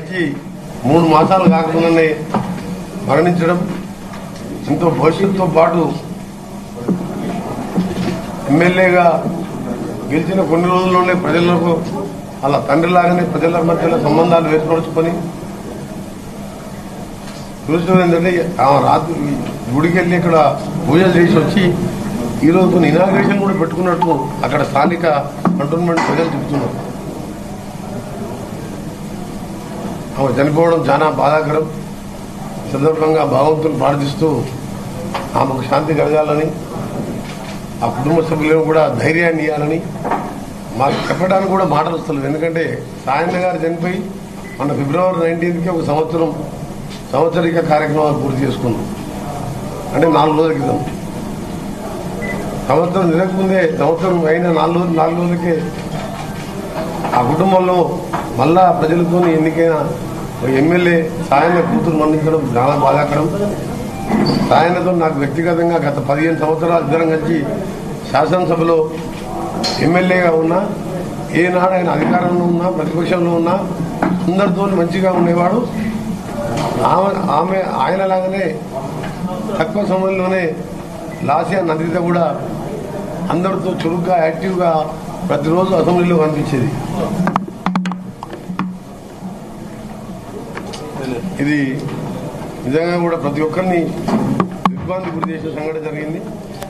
గెలిచి మూడు మాసాలు కాకముందనే మరణించడం ఎంతో భవిష్యత్తుతో పాటు ఎమ్మెల్యేగా గెలిచిన కొన్ని రోజుల్లోనే ప్రజలకు అలా తండ్రిలాగానే ప్రజల మధ్యలో సంబంధాలు ఏర్పరచుకొని చూసిన ఏంటంటే ఆమె రాత్రి గుడికి వెళ్ళి ఇక్కడ పూజలు చేసి వచ్చి ఈ రోజు కొన్ని ఇనాగ్రేషన్ కూడా పెట్టుకున్నట్టు అక్కడ స్థానిక కంటోన్మెంట్ ప్రజలు చెప్తున్నారు ఆమె చనిపోవడం చాలా బాధాకరం ఈ సందర్భంగా భగవంతుని ప్రార్థిస్తూ ఆమెకు శాంతి కలగాలని ఆ కుటుంబ సభ్యులను కూడా ధైర్యాన్ని ఇవ్వాలని మాకు చెప్పడానికి కూడా మాటలు వస్తలేదు ఎందుకంటే సాయన్న గారు చనిపోయి మన ఫిబ్రవరి నైన్టీన్త్కి ఒక సంవత్సరం సంవత్సరిక కార్యక్రమాలు పూర్తి చేసుకున్నాం అంటే నాలుగు రోజుల క్రితం సంవత్సరం తిరగకముందే సంవత్సరం అయిన నాలుగు రోజులు నాలుగు రోజులకే ఆ కుటుంబంలో మళ్ళా ప్రజలతో ఎన్నికైన ఒక ఎమ్మెల్యే సాయన్న కూతురు మరణించడం చాలా బాధాకరం సాయన్నతో నాకు వ్యక్తిగతంగా గత పదిహేను సంవత్సరాలు ఇద్దరం కలిసి శాసనసభలో ఎమ్మెల్యేగా ఉన్నా ఏనాడు ఆయన అధికారంలో ఉన్నా ప్రతిపక్షంలో ఉన్నా అందరితో మంచిగా ఉండేవాడు ఆమె ఆమె ఆయనలాగానే తక్కువ సమయంలోనే లాసియా నందిత కూడా అందరితో చురుగ్గా యాక్టివ్గా ప్రతిరోజు అసెంబ్లీలో కనిపించేది ఇది నిజంగా కూడా ప్రతి ఒక్కరిని దిగ్భ్రాంతి గురి చేసే సంఘటన జరిగింది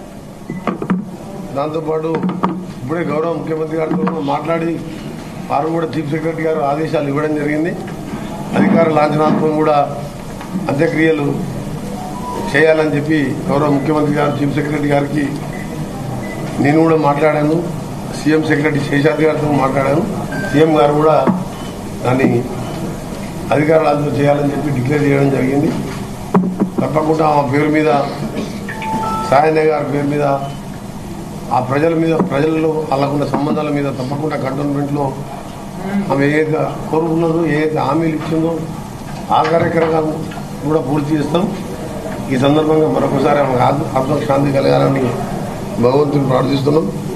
దాంతోపాటు ఇప్పుడే గౌరవ ముఖ్యమంత్రి గారితో కూడా మాట్లాడి వారు కూడా చీఫ్ సెక్రటరీ గారు ఆదేశాలు ఇవ్వడం జరిగింది అధికార లాంఛనాత్మకం కూడా అంత్యక్రియలు చేయాలని చెప్పి గౌరవ ముఖ్యమంత్రి గారు చీఫ్ సెక్రటరీ గారికి నేను కూడా మాట్లాడాను సీఎం సెక్రటరీ శేషాద్రి గారితో మాట్లాడాను సీఎం గారు కూడా దాన్ని అధికారులతో చేయాలని చెప్పి డిక్లేర్ చేయడం జరిగింది తప్పకుండా ఆ పేరు మీద సాయన్న గారి పేరు మీద ఆ ప్రజల మీద ప్రజల్లో వాళ్ళకున్న సంబంధాల మీద తప్పకుండా కంటోన్మెంట్లో ఆమె ఏదైతే కోరుకున్నదో ఏదైతే హామీలు ఇచ్చిందో ఆ కార్యక్రమం కూడా పూర్తి చేస్తాం ఈ సందర్భంగా మరొకసారి ఆమెకు ఆత్మ- ఆత్మశాంతి కలగాలని భగవంతుని ప్రార్థిస్తున్నాం